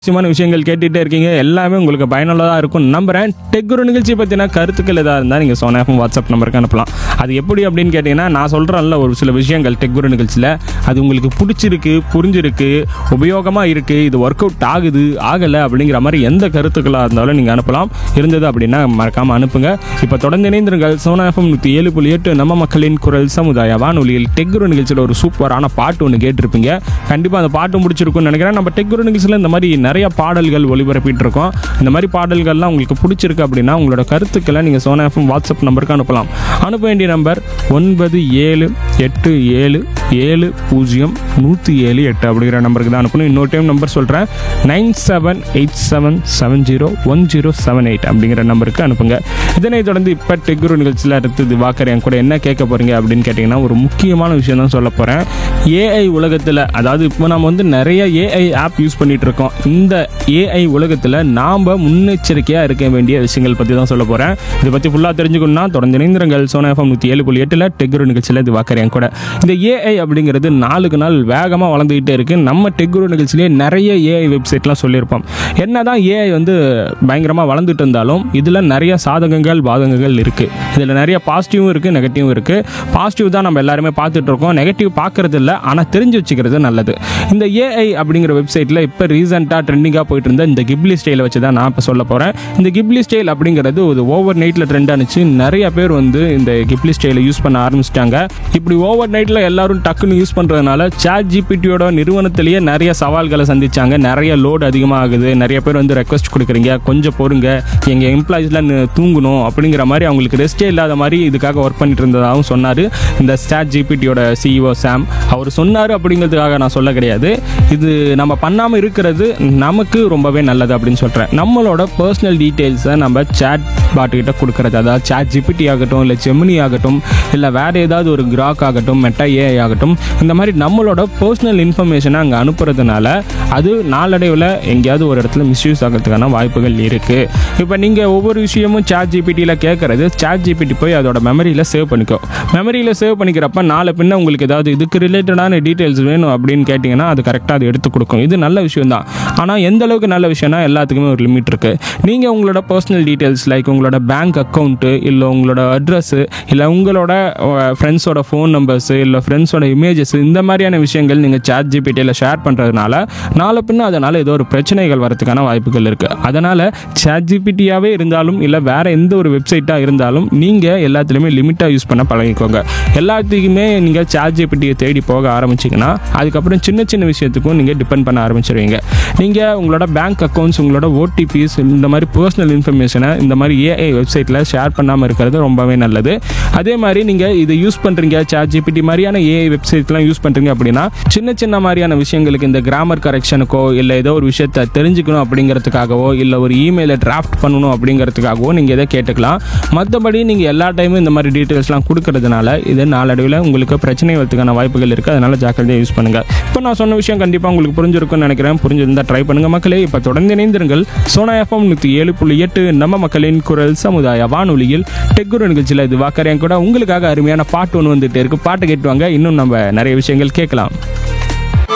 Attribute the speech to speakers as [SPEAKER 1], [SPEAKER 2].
[SPEAKER 1] முக்கியமான விஷயங்கள் கேட்டுகிட்டே இருக்கீங்க எல்லாமே உங்களுக்கு பயனுள்ளதாக இருக்கும் நம்புறேன் டெக்குரு நிகழ்ச்சி பற்றின கருத்துக்கள் எதாக இருந்தால் நீங்கள் சோனாஃபம் வாட்ஸ்அப் நம்பருக்கு அனுப்பலாம் அது எப்படி அப்படின்னு கேட்டிங்கன்னா நான் சொல்கிறேன்ல ஒரு சில விஷயங்கள் டெக்குரு நிகழ்ச்சியில் அது உங்களுக்கு பிடிச்சிருக்கு புரிஞ்சிருக்கு உபயோகமாக இருக்குது இது ஒர்க் அவுட் ஆகுது ஆகலை அப்படிங்கிற மாதிரி எந்த கருத்துக்களாக இருந்தாலும் நீங்கள் அனுப்பலாம் இருந்தது அப்படின்னா மறக்காமல் அனுப்புங்க இப்போ தொடர்ந்து இணைந்திருங்கள் சோனா எஃப்எம் நூற்றி ஏழு புள்ளி எட்டு நம்ம மக்களின் குரல் சமுதாய வானொலியில் டெக்குரு நிகழ்ச்சியில் ஒரு சூப்பரான பாட்டு ஒன்று கேட்டிருப்பீங்க கண்டிப்பாக அந்த பாட்டு முடிச்சிருக்கும்னு நினைக்கிறேன் நம்ம டெக்குரு நிகழ்ச்சியில் இந்த மாதிரி நிறைய பாடல்கள் ஒளிபரப்பிட்டு இருக்கோம் இந்த மாதிரி பாடல்கள்லாம் உங்களுக்கு பிடிச்சிருக்கு அப்படின்னா உங்களோட கருத்துக்களை நீங்கள் சோனா எஃப்எம் வாட்ஸ்அப் நம்பருக்கு அனுப்பலாம் அனுப்ப வேண்டிய நம்பர் ஒன்பது ஏழு எட்டு ஏழு ஏழு பூஜ்ஜியம் நூற்றி ஏழு எட்டு அப்படிங்கிற நம்பருக்கு தான் அனுப்பணும் இன்னொரு டைம் நம்பர் சொல்கிறேன் nine seven eight seven seven zero one zero seven eight அப்படிங்கிற நம்பருக்கு அனுப்புங்க இதனைத் தொடர்ந்து இப்போ டெக்குரு நிகழ்ச்சியில் அடுத்து திவாகர் என் கூட என்ன கேட்க போகிறீங்க அப்படின்னு கேட்டிங்கன்னா ஒரு முக்கியமான விஷயம் தான் சொல்ல போகிறேன் ஏஐ உலகத்தில் அதாவது இப்போ நம்ம வந்து நிறைய ஏஐ ஆப் யூஸ் பண்ணிட்டு இருக்கோம் இந்த ஏஐ உலகத்தில் நாம் முன்னெச்சரிக்கையாக இருக்க வேண்டிய விஷயங்கள் பற்றி தான் சொல்ல போகிறேன் இதை பற்றி ஃபுல்லாக தெரிஞ்சுக்கணும்னா தொடர்ந்து இணைந்திருங்கள் சோனா எஃப்எம் நூற்றி ஏழு புள்ளி எட்டில் டெக்குரு நிகழ்ச்சியில் திவாகர் என் கூட இந்த ஏஐ அப்படிங்கிறது நாளுக்கு நாள் வேகமாக வளர்ந்துக்கிட்டே இருக்குது நம்ம டெக்குரு நிகழ்ச்சியிலே நிறைய ஏஐ வெப்சைட்லாம் சொல்லியிருப்போம் என்னதான் ஏஐ வந்து பயங்கரமாக வளர்ந்துட்டு இருந்தாலும் இதில் நிறைய சாதகங்கள் பாதகங்கள் இருக்குது இதில் நிறைய பாசிட்டிவும் இருக்குது நெகட்டிவும் இருக்குது பாசிட்டிவ் தான் நம்ம எல்லாருமே பார்த்துட்டு இருக்கோம் நெகட்டிவ் பார்க்கறது இல்லை ஆனால் தெரிஞ்சு வச்சுக்கிறது நல்லது இந்த ஏஐ அப்படிங்கிற வெப்சைட்டில் இப்போ ரீசெண்டாக ட்ரெண்டிங்காக போயிட்டு இருந்த இந்த கிப்லி ஸ்டைலை வச்சு தான் நான் இப்போ சொல்ல போகிறேன் இந்த கிப்லி ஸ்டைல் அப்படிங்கிறது ஒரு ஓவர் நைட்டில் ட்ரெண்ட் ஆனிச்சு நிறைய பேர் வந்து இந்த கிப்லி ஸ்டைலை யூஸ் பண்ண ஆரம்பிச்சிட்டாங்க இப்படி ஓவர் நைட்டில் எல்லாரும் டக்குன்னு யூஸ் பண்ணுறதுனால சாட் ஜிபிடியோட நிறுவனத்திலேயே நிறைய சவால்களை சந்திச்சாங்க நிறைய லோடு அதிகமாக ஆகுது நிறைய பேர் வந்து ரெக்வஸ்ட் கொடுக்குறீங்க கொஞ்சம் பொறுங்க எங்கள் எம்ப்ளாயிஸ்லாம் தூங்கணும் அப்படிங்கிற மாதிரி அவங்களுக்கு ரெஸ்டே இல்லாத மாதிரி இதுக்காக ஒர்க் பண்ணிட்டு இருந்ததாகவும் சொன்னார் இந்த சாட் ஜிபிடியோட சிஇஓ சாம் அவர் சொன்னார் அப்படிங்கிறதுக்காக நான் சொல்ல கிடையாது இது நம்ம பண்ணாமல் இருக்கிறது நமக்கு ரொம்பவே நல்லது அப்படின்னு சொல்கிறேன் நம்மளோட பர்சனல் டீட்டெயில்ஸை நம்ம சேட் பாட்டுக்கிட்ட கொடுக்கறது அதாவது சேட் ஜிபிடி ஆகட்டும் இல்லை ஜெமினி ஆகட்டும் இல்லை வேறு ஏதாவது ஒரு கிராக் ஆகட்டும் மெட்டா ஏஐ ஆகட்டும் இந்த மாதிரி நம்மளோட பர்சனல் இன்ஃபர்மேஷனை அங்கே அனுப்புறதுனால அது நாளடைவில் எங்கேயாவது ஒரு இடத்துல மிஸ்யூஸ் ஆகிறதுக்கான வாய்ப்புகள் இருக்குது இப்போ நீங்கள் ஒவ்வொரு விஷயமும் சேட் ஜிபிடியில் கேட்குறது சேட் ஜிபிடி போய் அதோட மெமரியில் சேவ் பண்ணிக்கோ மெமரியில் சேவ் பண்ணிக்கிறப்ப நாளை பின்ன உங்களுக்கு ஏதாவது இதுக்கு ரிலேட்டடான டீட்டெயில்ஸ் வேணும் அப்படின்னு கேட்டிங்கன்னா அது கரெக்டாக அது எடுத்து கொடுக்கும் இது நல்ல விஷயம் தான் ஆனால் எந்த அளவுக்கு நல்ல விஷயம்னா எல்லாத்துக்குமே ஒரு லிமிட் இருக்குது நீங்கள் உங்களோட பர்சனல் டீட்டெயில்ஸ் லைக் உங்களோட பேங்க் அக்கௌண்ட்டு இல்லை உங்களோட அட்ரஸ்ஸு இல்லை உங்களோட ஃப்ரெண்ட்ஸோட ஃபோன் நம்பர்ஸு இல்லை ஃப்ரெண்ட்ஸோட இமேஜஸ் இந்த மாதிரியான விஷயங்கள் நீங்கள் சேட் ஜிபிடியில் ஷேர் பண்ணுறதுனால நாளை பின்ன அதனால் ஏதோ ஒரு பிரச்சனைகள் வரதுக்கான வாய்ப்புகள் இருக்குது அதனால் சேட் ஜிபிடியாகவே இருந்தாலும் இல்லை வேறு எந்த ஒரு வெப்சைட்டாக இருந்தாலும் நீங்கள் எல்லாத்துலேயுமே லிமிட்டாக யூஸ் பண்ண பழகிக்கோங்க எல்லாத்துக்குமே நீங்கள் சேட் ஜிபிடியை தேடி போக ஆரம்பிச்சிங்கன்னா அதுக்கப்புறம் சின்ன சின்ன விஷயத்துக்கும் நீங்கள் டிபெண்ட் பண்ண ஆரம்பிச்சிருவீங்க நீங்கள் உங்களோட பேங்க் அக்கௌண்ட்ஸ் உங்களோட ஓடிபிஸ் இந்த மாதிரி பர்சனல் இன்ஃபர்மேஷனை இந்த மாதிரி ஏஐ வெப்சைட்டில் ஷேர் பண்ணாமல் இருக்கிறது ரொம்பவே நல்லது அதே மாதிரி நீங்கள் இதை யூஸ் பண்ணுறீங்க சேட் ஜிபிடி மாதிரியான ஏஐ வெப்சைட்லாம் யூஸ் பண்ணுறீங்க அப்படின்னா சின்ன சின்ன மாதிரியான விஷயங்களுக்கு இந்த கிராமர் கரெக்ஷனுக்கோ இல்லை ஏதோ ஒரு விஷயத்தை தெரிஞ்சுக்கணும் அப்படிங்கிறதுக்காகவோ இல்லை ஒரு இமெயிலை டிராஃப்ட் பண்ணணும் அப்படிங்கிறதுக்காகவோ நீங்கள் இதை கேட்டுக்கலாம் மற்றபடி நீங்கள் எல்லா டைமும் இந்த மாதிரி டீட்டெயில்ஸ்லாம் கொடுக்கறதுனால இது நாளடைவில் உங்களுக்கு பிரச்சனை வரதுக்கான வாய்ப்புகள் இருக்குது அதனால் ஜாக்கிரதையாக யூஸ் பண்ணுங்கள் இப்போ நான் சொன்ன விஷயம் கண்டிப்பாக உங்களுக்கு புரிஞ்சிருக்கும்னு நினைக்கிறேன் புரிஞ்சிருந்தா ட்ரை பண்ணுங்கள் மக்களே இப்போ தொடர்ந்து இணைந்திருங்கள் சோனா எஃப்எம் நூற்றி ஏழு புள்ளி எட்டு நம்ம மக்களின் குரல் சமுதாய வானொலியில் டெக்குரு நிகழ்ச்சியில் இது வாக்கறேன் கூட உங்களுக்காக அருமையான பாட்டு ஒன்று வந்துட்டு இருக்கு பாட்டை கேட்டுவாங்க இன்னும் நம்ம நிறைய விஷயங்கள் கேட்கலாம்